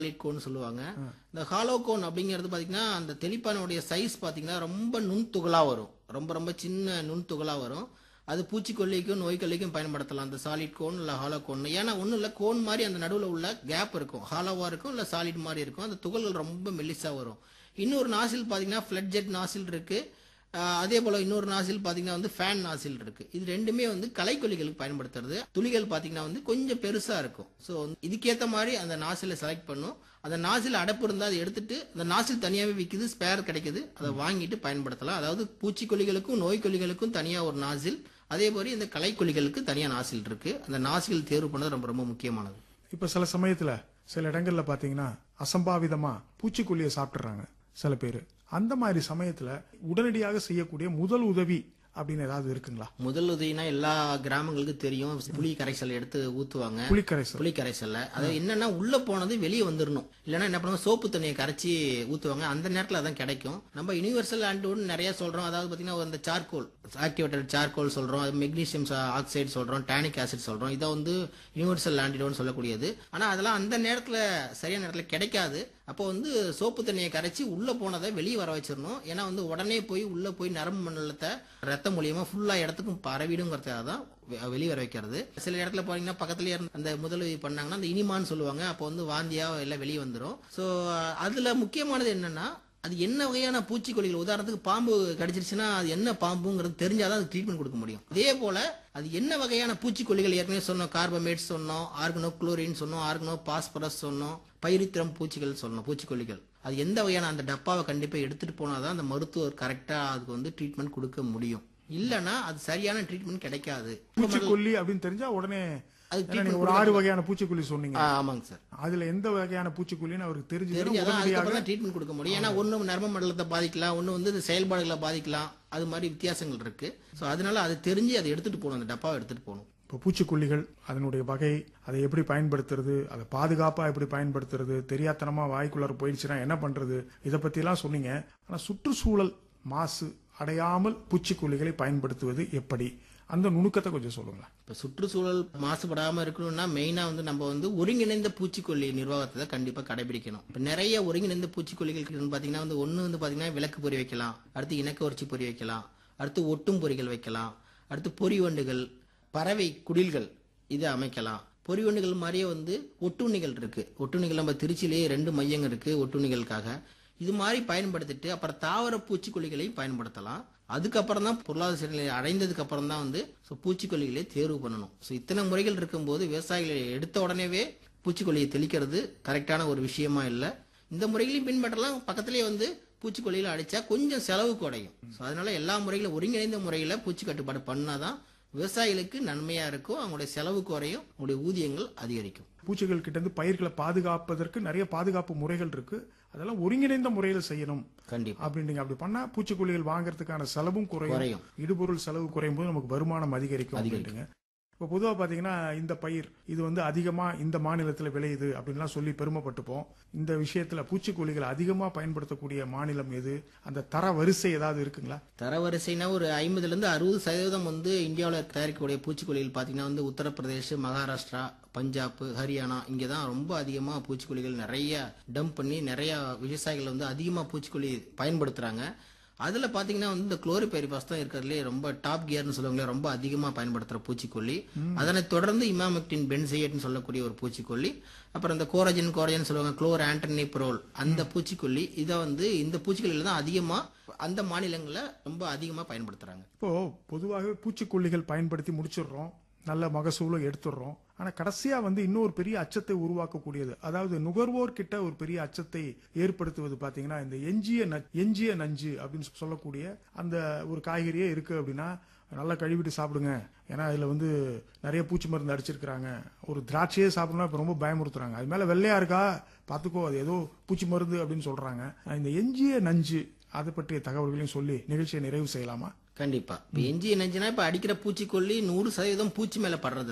solid cone சொல்லுவாங்க இந்த hollow cone அப்படிங்கிறது பாத்தீங்கன்னா அந்த தெளிப்பானுடைய சைஸ் பாத்தீங்கன்னா ரொம்ப நுண்துகளா வரும் ரொம்ப ரொம்ப சின்ன நுண்துகளா வரும் அது பூச்சிக்கொல்லிக்கும் நோய்க்கொல்லிக்கும் பயன்படுத்தலாம் அந்த சாலிட் கோன் இல்ல ஹாலோ கோன் ஏன்னா ஒண்ணும் இல்ல கோன் மாதிரி அந்த நடுவுல உள்ள கேப் இருக்கும் ஹாலோவா இருக்கும் இல்ல சாலிட் மாதிரி இருக்கும் அந்த துகள்கள் ரொம்ப மெல்லிசா வரும் இன்னொரு நாசில் பாத்தீங்கன்னா ஃபிளட் ஜெட் நாசில் இருக்கு ஆஹ் அதே போல இன்னொரு நாசில் பாத்தீங்கன்னா வந்து ஃபேன் நாசில் இருக்கு இது ரெண்டுமே வந்து களைக்கொல்லிகளுக்கு பயன்படுத்துறது துளிகள் பாத்தீங்கன்னா வந்து கொஞ்சம் பெருசா இருக்கும் ஸோ இதுக்கேத்த மாதிரி அந்த நாசிலை செலக்ட் பண்ணும் அந்த நாசில் அடைப்பு இருந்தால் அதை எடுத்துட்டு அந்த நாசில் தனியாவே விற்குது ஸ்பேர் கிடைக்குது அதை வாங்கிட்டு பயன்படுத்தலாம் அதாவது பூச்சிக்கொல்லிகளுக்கும் நோய்க்கொல்லிகளுக்கும் தனியா ஒரு நாசில் அதே மாதிரி இந்த களைக்கொல்லிகளுக்கு தனியா நாசில் இருக்கு அந்த நாசில் தேர்வு பண்ணது ரொம்ப ரொம்ப முக்கியமானது இப்ப சில சமயத்துல சில இடங்கள்ல பாத்தீங்கன்னா அசம்பாவிதமா பூச்சிக்கொல்லியை சாப்பிட்டுறாங்க சில பேர் அந்த மாதிரி சமயத்துல உடனடியாக செய்யக்கூடிய முதல் உதவி அப்படின்னு ஏதாவது இருக்குங்களா முதல் உதவினா எல்லா கிராமங்களுக்கும் தெரியும் புளி கரைசல் எடுத்து ஊத்துவாங்க புளிக்கரைசல் புளி கரைசல்ல அது என்னன்னா உள்ள போனது வெளியே வந்துடணும் இல்லைன்னா என்ன பண்ணுவாங்க சோப்பு தண்ணியை கரைச்சி ஊத்துவாங்க அந்த நேரத்துல அதான் கிடைக்கும் நம்ம யுனிவர்சல் ஆன்டிவுட் நிறைய சொல்றோம் அதாவது பாத்தீங்கன்னா அந்த சார்கோல் ஆக்டிவேட்டட் சார்கோல் சொல்றோம் அது மெக்னீசியம் ஆக்சைடு சொல்றோம் டானிக் ஆசிட் சொல்றோம் இதை வந்து யுனிவர்சல் ஆன்டிடோன் சொல்லக்கூடியது ஆனா அதெல்லாம் அந்த நேரத்துல சரியான நேரத்துல கிடைக்காது அப்போ வந்து சோப்பு தண்ணியை கரைச்சி உள்ள போனதை வெளியே வர வச்சிடணும் ஏன்னா வந்து உடனே போய் உள்ள போய் நரம்பு மண்டலத்தை ரத்தம் மூலியமா ஃபுல்லா இடத்துக்கும் பரவிடுங்கிறதுக்காக தான் வெ- வெளிய வர வைக்கிறது சில இடத்துல போனீங்கன்னா பக்கத்துலயே இருந்து அந்த முதலுதவி பண்ணாங்கன்னா அந்த இனிமான்னு சொல்லுவாங்க அப்போ வந்து வாந்தியா எல்லாம் வெளியே வந்துடும் ஸோ அதுல முக்கியமானது என்னன்னா அது என்ன வகையான பூச்சிக்கொல்லிகள் உதாரணத்துக்கு பாம்பு கடிச்சிருச்சுன்னா அது என்ன பாம்புங்கிறது தெரிஞ்சாதான் அது ட்ரீட்மெண்ட் கொடுக்க முடியும் அதே போல அது என்ன வகையான பூச்சிக்கொல்லிகள் ஏற்கனவே சொன்னோம் கார்பமேட் சொன்னோம் ஆர்கனோ குளோரின் சொன்னோம் ஆர்கனோ பாஸ்பரஸ் சொன்னோம் பைரித்திரம் பூச்சிகள் சொன்னோம் பூச்சிக்கொல்லிகள் அது எந்த வகையான அந்த டப்பாவை கண்டிப்பா எடுத்துட்டு போனாதான் அந்த மருத்துவர் கரெக்டா அதுக்கு வந்து ட்ரீட்மெண்ட் கொடுக்க முடியும் இல்லனா அது சரியான ட்ரீட்மெண்ட் கிடைக்காது பூச்சிக்கொல்லி அப்படின்னு தெரிஞ்சா உடனே அது ஏன்னா நீங்க ஒரு ஆறு வகையான பூச்சிக்கொல்லி சொன்னீங்க ஆ, ஆமாங்க சார் அதுல எந்த வகையான பூச்சிக்கொல்லின்னு அவருக்கு தெரிஞ்சு தெரிஞ்சாதான் அதுக்கப்புறம் தான் ட்ரீட்மெண்ட் கொடுக்க முடியும் ஏன்னா ஒண்ணு நரம்பு மண்டலத்தை பாதிக்கலாம் ஒண்ணு வந்து இந்த செயல்பாடுகளை பாதிக்கலாம் அது மாதிரி வித்தியாசங்கள் இருக்கு சோ அதனால அது தெரிஞ்சு அதை எடுத்துட்டு போகணும் அந்த டப்பாவை எடுத்துட்டு போகணும் இப்போ பூச்சிக்கொல்லிகள் அதனுடைய வகை அதை எப்படி பயன்படுத்துறது அதை பாதுகாப்பா எப்படி பயன்படுத்துறது தெரியாத்தனமா வாய்க்குள்ளார போயிடுச்சுன்னா என்ன பண்றது இதை பத்திலாம் சொன்னீங்க ஆனா சுற்றுச்சூழல் மாசு அடையாமல் பூச்சிக்கொல்லிகளை பயன்படுத்துவது எப்படி அந்த நுணுக்கத்தை கொஞ்சம் சொல்லுங்களேன் இப்ப சுற்றுச்சூழல் மாசுபடாம இருக்கணும்னா மெயினா வந்து நம்ம வந்து ஒருங்கிணைந்த பூச்சிக்கொல்லி நிர்வாகத்தை தான் கண்டிப்பா கடைபிடிக்கணும் இப்ப நிறைய ஒருங்கிணைந்த பூச்சிக்கொல்லிகள் இருக்குன்னு பாத்தீங்கன்னா வந்து ஒண்ணு வந்து பாத்தீங்கன்னா விளக்கு பொறி வைக்கலாம் அடுத்து இணக்க உரிச்சி பொறி வைக்கலாம் அடுத்து ஒட்டும் பொறிகள் வைக்கலாம் அடுத்து பொறி வண்டுகள் பறவை குடில்கள் இதை அமைக்கலாம் பொறிவண்டுகள் மாதிரியே வந்து ஒட்டுண்ணிகள் இருக்கு ஒட்டுண்ணிகள் நம்ம திருச்சியிலேயே ரெண்டு மையங்கள் இருக்கு ஒட்டுண்ணிகளுக்காக இது மாதிரி பயன்படுத்திட்டு அப்புறம் தாவர பூச்சிக்கொல்லிகளையும் பயன்படுத்தலாம் அதுக்கப்புறம் தான் பொருளாதார சீர்நிலை அடைந்ததுக்கு அப்புறம் தான் வந்து so பூச்சிக்கொல்லிகளை தேர்வு பண்ணணும் ஸோ இத்தனை முறைகள் இருக்கும்போது விவசாயிகளை எடுத்த உடனேவே பூச்சிக்கொல்லியை தெளிக்கிறது கரெக்டான ஒரு விஷயமா இல்லை இந்த முறைகளையும் பின்பற்றலாம் பக்கத்திலேயே வந்து பூச்சிக்கொல்லிகளை அடிச்சா கொஞ்சம் செலவு குறையும் ஸோ அதனால எல்லா முறைகளும் ஒருங்கிணைந்த முறையில பூச்சி கட்டுப்பாடு பண்ணாதான் விவசாயிகளுக்கு நன்மையா இருக்கும் அவங்களுடைய செலவு குறையும் அவங்களுடைய ஊதியங்கள் அதிகரிக்கும் பூச்சிகள் கிட்ட இருந்து பயிர்களை பாதுகாப்பதற்கு நிறைய பாதுகாப்பு முறைகள் இருக்கு அதெல்லாம் ஒருங்கிணைந்த முறையில் செய்யணும் கண்டிப்பா அப்படின்னு நீங்க அப்படி பண்ணா பூச்சிக்கொல்லிகள் வாங்குறதுக்கான செலவும் குறையும் குறையும் இடுபொருள் செலவு குறையும் போது நமக்கு வருமானம் அதிகரிக்கும் அப்படின்ட்டுங்க இப்போ பொதுவாக பார்த்தீங்கன்னா இந்த பயிர் இது வந்து அதிகமாக இந்த மாநிலத்தில் விளையுது அப்படின்லாம் சொல்லி பெருமைப்பட்டுப்போம் இந்த விஷயத்தில் பூச்சிக்கொல்லிகள் அதிகமாக பயன்படுத்தக்கூடிய மாநிலம் எது அந்த தர வரிசை ஏதாவது இருக்குங்களா தரவரிசைனா ஒரு ஐம்பதுல இருந்து அறுபது சதவீதம் வந்து இந்தியாவில் தயாரிக்கக்கூடிய பூச்சிக்கொல்லிகள் பார்த்தீங்கன்னா வந்து உத்தரப்பிரதேஷ் மகாராஷ்டிரா பஞ்சாப் ஹரியானா இங்கே தான் ரொம்ப அதிகமாக பூச்சிக்கொல்லிகள் நிறைய டம்ப் பண்ணி நிறைய விவசாயிகள் வந்து அதிகமாக பூச்சிக்கொல்லி பயன்படுத்துறாங்க அதுல பாத்தீங்கன்னா வந்து இந்த குளோரிபெரிபாஸ் தான் இருக்கிறதுலே ரொம்ப டாப் கியர்னு சொல்லுவாங்களே ரொம்ப அதிகமா பயன்படுத்துற பூச்சிக்கொல்லி அதனைத் தொடர்ந்து இமாமெக்டின் பென்சையட்னு சொல்லக்கூடிய ஒரு பூச்சிக்கொல்லி அப்புறம் இந்த கோரஜன் கோரஜன் சொல்லுவாங்க குளோர் ஆண்டனிப்ரோல் அந்த பூச்சிக்கொல்லி இதை வந்து இந்த பூச்சிக்கொல்லியில தான் அதிகமா அந்த மாநிலங்கள்ல ரொம்ப அதிகமா பயன்படுத்துறாங்க இப்போ பொதுவாகவே பூச்சிக்கொல்லிகள் பயன்படுத்தி முடிச்சிடுறோம் நல்ல மகசூலும் எடுத்துடுறோம் ஆனா கடைசியா வந்து இன்னொரு பெரிய அச்சத்தை உருவாக்கக்கூடியது அதாவது நுகர்வோர் கிட்ட ஒரு பெரிய அச்சத்தை ஏற்படுத்துவது பாத்தீங்கன்னா இந்த எஞ்சிய ந- எஞ்சிய நஞ்சு அப்படின்னு சொல்லக்கூடிய அந்த ஒரு காய்கறியே இருக்கு அப்படின்னா நல்லா கழுவிட்டு சாப்பிடுங்க ஏன்னா இதுல வந்து நிறைய பூச்சி மருந்து அடிச்சிருக்கிறாங்க ஒரு திராட்சையே சாப்பிடணும்னா இப்ப ரொம்ப பயமுறுத்துறாங்க அது மேல வெள்ளையா இருக்கா பாத்துக்கோ அது ஏதோ பூச்சி மருந்து அப்படின்னு சொல்றாங்க இந்த எஞ்சிய நஞ்சு அதை பற்றிய தகவல்களையும் சொல்லி நிகழ்ச்சியை நிறைவு செய்யலாமா கண்டிப்பா இப்ப எஞ்சி நஞ்சுனா இப்ப அடிக்கிற பூச்சிக்கொல்லி நூறு சதவீதம் பூச்சி மேல படுறது இல்ல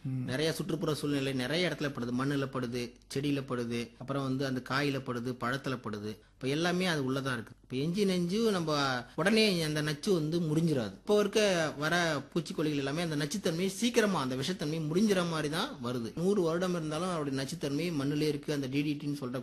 நிறைய சுற்றுப்புற சூழ்நிலை நிறைய இடத்துல படுது மண்ணுல படுது செடியில படுது அப்புறம் வந்து அந்த காயில படுது பழத்துல படுது இப்ப எல்லாமே அது உள்ளதா இருக்கு இப்ப எஞ்சி நெஞ்சு நம்ம உடனே அந்த நச்சு வந்து முடிஞ்சிடாது இப்போ இருக்க வர பூச்சிக்கொல்லிகள் எல்லாமே அந்த நச்சுத்தன்மை சீக்கிரமா அந்த விஷத்தன்மை முடிஞ்சிற மாதிரி தான் வருது நூறு வருடம் இருந்தாலும் அவருடைய நச்சுத்தன்மை மண்ணிலே இருக்கு அந்த டிடிடின்னு சொல்ற